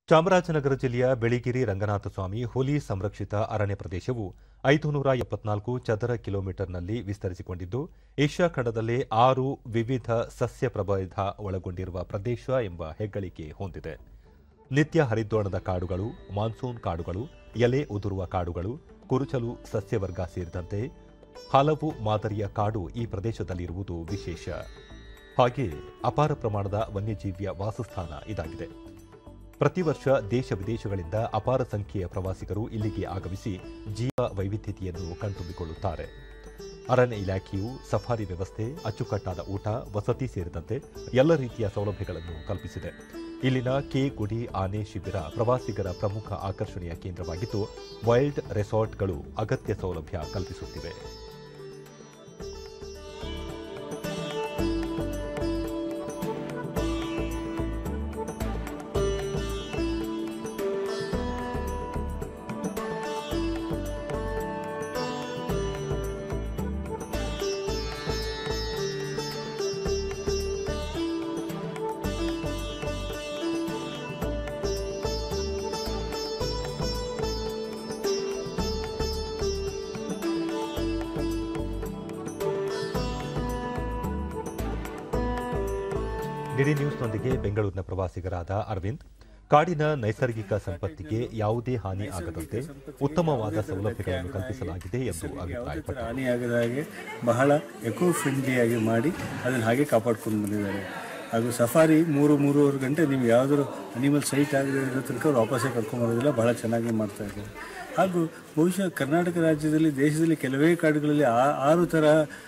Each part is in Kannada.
ಚಾಮರಾಜನಗರ ಜಿಲ್ಲೆಯ ಬೆಳಿಗಿರಿ ರಂಗನಾಥ ಸ್ವಾಮಿ ಹುಲಿ ಸಂರಕ್ಷಿತ ಅರಣ್ಯ ಪ್ರದೇಶವು ಐದು ನೂರ ಎಪ್ಪತ್ನಾಲ್ಕು ಚದರ ಕಿಲೋಮೀಟರ್ನಲ್ಲಿ ವಿಸ್ತರಿಸಿಕೊಂಡಿದ್ದು ಏಷ್ಯಾ ಖಂಡದಲ್ಲೇ ಆರು ವಿವಿಧ ಸಸ್ಯ ಪ್ರಭೇದ ಒಳಗೊಂಡಿರುವ ಪ್ರದೇಶ ಎಂಬ ಹೆಗ್ಗಳಿಕೆ ಹೊಂದಿದೆ ನಿತ್ಯ ಹರಿದ್ವರ್ಣದ ಕಾಡುಗಳು ಮಾನ್ಸೂನ್ ಕಾಡುಗಳು ಎಲೆ ಉದುರುವ ಕಾಡುಗಳು ಕುರುಚಲು ಸಸ್ಯವರ್ಗ ಸೇರಿದಂತೆ ಹಲವು ಮಾದರಿಯ ಕಾಡು ಈ ಪ್ರದೇಶದಲ್ಲಿರುವುದು ವಿಶೇಷ ಹಾಗೆ ಅಪಾರ ಪ್ರಮಾಣದ ವನ್ಯಜೀವಿಯ ವಾಸಸ್ಥಾನ ಇದಾಗಿದೆ ಪ್ರತಿ ವರ್ಷ ದೇಶ ವಿದೇಶಗಳಿಂದ ಅಪಾರ ಸಂಖ್ಯೆಯ ಪ್ರವಾಸಿಗರು ಇಲ್ಲಿಗೆ ಆಗಮಿಸಿ ಜೀವ ವೈವಿಧ್ಯತೆಯನ್ನು ಕಣ್ತುಂಬಿಕೊಳ್ಳುತ್ತಾರೆ ಅರಣ್ಯ ಇಲಾಖೆಯು ಸಫಾರಿ ವ್ಯವಸ್ಥೆ ಅಚ್ಚುಕಟ್ಟಾದ ಊಟ ವಸತಿ ಸೇರಿದಂತೆ ಎಲ್ಲ ರೀತಿಯ ಸೌಲಭ್ಯಗಳನ್ನು ಕಲ್ಪಿಸಿದೆ ಇಲ್ಲಿನ ಕೆ ಗುಡಿ ಆನೆ ಶಿಬಿರ ಪ್ರವಾಸಿಗರ ಪ್ರಮುಖ ಆಕರ್ಷಣೆಯ ಕೇಂದ್ರವಾಗಿದ್ದು ವೈಲ್ಡ್ ರೆಸಾರ್ಟ್ಗಳು ಅಗತ್ಯ ಸೌಲಭ್ಯ ಕಲ್ಪಿಸುತ್ತಿವೆ ಡಿಡಿ ನ್ಯೂಸ್ನೊಂದಿಗೆ ಬೆಂಗಳೂರಿನ ಪ್ರವಾಸಿಗರಾದ ಅರವಿಂದ್ ಕಾಡಿನ ನೈಸರ್ಗಿಕ ಸಂಪತ್ತಿಗೆ ಯಾವುದೇ ಹಾನಿ ಆಗದಂತೆ ಉತ್ತಮವಾದ ಸೌಲಭ್ಯಗಳನ್ನು ಕಲ್ಪಿಸಲಾಗಿದೆ ಎಂದು ಅಭಿಪ್ರಾಯಪಟ್ಟರು ಹಾನಿಯಾಗದ ಹಾಗೆ ಬಹಳ ಎಕೋ ಫ್ರೆಂಡ್ಲಿಯಾಗಿ ಮಾಡಿ ಅದನ್ನು ಹಾಗೆ ಕಾಪಾಡ್ಕೊಂಡು ಬಂದಿದ್ದಾರೆ ಹಾಗೂ ಸಫಾರಿ ಮೂರು ಮೂರುವರೆ ಗಂಟೆ ನೀವು ಯಾವುದಾದ್ರು ಅನಿಮಲ್ ಸೈಟ್ ಆಗದೆ ಇರೋ ತನಕ ಅವ್ರು ವಾಪಸ್ಸೇ ಕರ್ಕೊಂಬರೋದಿಲ್ಲ ಬಹಳ ಚೆನ್ನಾಗಿ ಮಾಡ್ತಾ ಇದ್ದಾರೆ ಹಾಗೂ ಬಹುಶಃ ಕರ್ನಾಟಕ ರಾಜ್ಯದಲ್ಲಿ ದೇಶದಲ್ಲಿ ಕೆಲವೇ ಕಾಡುಗಳಲ್ಲಿ ಆ- ಆರು ಥರ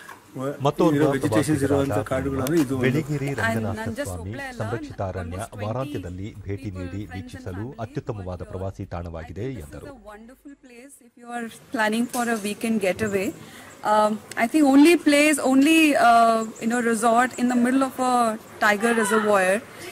ಮತ್ತೋರ್ವ ವೆಜಿಟೇಷನ್ಸ್ ಇರುವಂಥ ಕಾಡುಗಳು ಅಂದರೆ ಇದು ಒಂದು. ಬೆಳಿಗಿರಿ ರಂಗನಾಥ ಸ್ವಾಮಿ ಸಂರಕ್ಷಿತ ಅರಣ್ಯ ವಾರಾಂತ್ಯದಲ್ಲಿ ಭೇಟಿ ನೀಡಿ ವೀಕ್ಷಿಸಲು ಅತ್ಯುತ್ತಮವಾದ ಪ್ರವಾಸಿ ತಾಣವಾಗಿದೆ ಎಂದರು It's a wonderful place if you are planning for a weekend getaway. Um, I think only place, only uh, you know, resort in the middle of a tiger reservoir,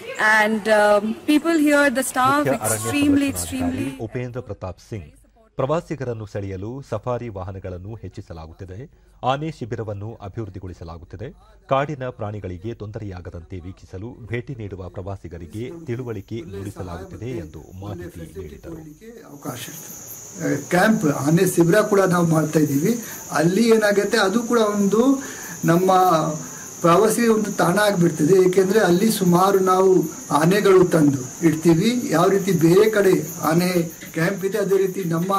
and um, people here, the staff, ಮುಖ್ಯ ಅರಣ್ಯ extremely, ಸಂರಕ್ಷಣಾಧಿಕಾರಿ extremely. ಉಪೇಂದ್ರ ಪ್ರತಾಪ್ ಸಿಂಗ್ ಪ್ರವಾಸಿಗರನ್ನು ಸೆಳೆಯಲು ಸಫಾರಿ ವಾಹನಗಳನ್ನು ಹೆಚ್ಚಿಸಲಾಗುತ್ತಿದೆ ಆನೆ ಶಿಬಿರವನ್ನು ಅಭಿವೃದ್ಧಿಗೊಳಿಸಲಾಗುತ್ತಿದೆ ಕಾಡಿನ ಪ್ರಾಣಿಗಳಿಗೆ ತೊಂದರೆಯಾಗದಂತೆ ವೀಕ್ಷಿಸಲು ಭೇಟಿ ನೀಡುವ ಪ್ರವಾಸಿಗರಿಗೆ ತಿಳುವಳಿಕೆ ಮೂಡಿಸಲಾಗುತ್ತಿದೆ ಎಂದು ಮಾಹಿತಿ ನೀಡಿದರು ಅವಕಾಶ ಇರ್ತದೆ ಕ್ಯಾಂಪ್ ಆನೆ ಶಿಬಿರ ಕೂಡ ನಾವು ಮಾಡ್ತಾ ಇದ್ದೀವಿ ಅಲ್ಲಿ ಏನಾಗುತ್ತೆ ಅದು ಕೂಡ ಒಂದು ನಮ್ಮ ಪ್ರವಾಸಿ ಒಂದು ತಾಣ ಆಗಿಬಿಡ್ತದೆ ಏಕೆಂದರೆ ಅಲ್ಲಿ ಸುಮಾರು ನಾವು ಆನೆಗಳು ತಂದು ಇಡ್ತೀವಿ ಯಾವ ರೀತಿ ಬೇರೆ ಕಡೆ ಆನೆ ಕ್ಯಾಂಪ್ ಇದೆ ಅದೇ ರೀತಿ ನಮ್ಮ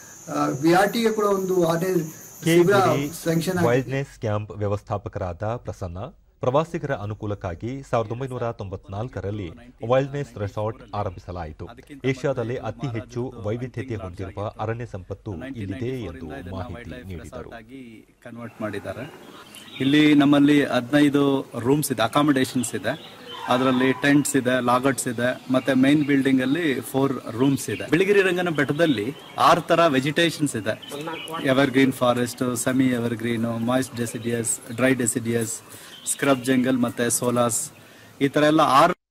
ಬಿ ಆರ್ ಟಿಗೆ ಕೂಡ ಒಂದು ಆನೆ ಶಿಬಿರ ಸ್ಯಾಂಕ್ಷನ್ ಆಗಿದೆ ವೈಲ್ಡ್ನೆಸ್ ಕ್ಯಾಂಪ್ ವ್ಯವಸ್ಥಾಪಕರಾದ ಪ್ರಸನ್ನ ಪ್ರವಾಸಿಗರ ಅನುಕೂಲಕ್ಕಾಗಿ ಸಾವಿರದ ಒಂಬೈನೂರ ತೊಂಬತ್ನಾಲ್ಕರಲ್ಲಿ ವೈಲ್ಡ್ನೆಸ್ ರೆಸಾರ್ಟ್ ಆರಂಭಿಸಲಾಯಿತು ಏಷ್ಯಾದಲ್ಲೇ ಅತಿ ಹೆಚ್ಚು ವೈವಿಧ್ಯತೆ ಹೊಂದಿರುವ ಅರಣ್ಯ ಸಂಪತ್ತು ಇಲ್ಲಿದೆ ಎಂದು ಮಾಹಿತಿ ನೀಡಿದರು ಆಗಿ ಕನ್ವರ್ಟ್ ಮಾಡಿದ್ದಾರೆ ಇಲ್ಲಿ ನಮ್ಮಲ್ಲಿ ಹದಿನೈದು ರೂಮ್ಸ್ ಇದೆ ಅಕಾಮಿಡೇಷನ್ಸ್ ಇದೆ ಅದರಲ್ಲಿ ಟೆಂಟ್ಸ್ ಇದೆ ಲಾಗಟ್ಸ್ ಇದೆ ಮತ್ತೆ ಮೈನ್ ಬಿಲ್ಡಿಂಗ್ ಅಲ್ಲಿ ಫೋರ್ ರೂಮ್ಸ್ ಇದೆ ಬಿಳಿಗಿರಿ ರಂಗನ ಬೆಟ್ಟದಲ್ಲಿ ಆರು ತರ ವೆಜಿಟೇಷನ್ಸ್ ಇದೆ evergreen forest semi evergreen moist deciduous dry deciduous scrub jungle ಮತ್ತೆ ಸೋಲಾಸ್ ಈ ತರ ಎಲ್ಲ ಆರು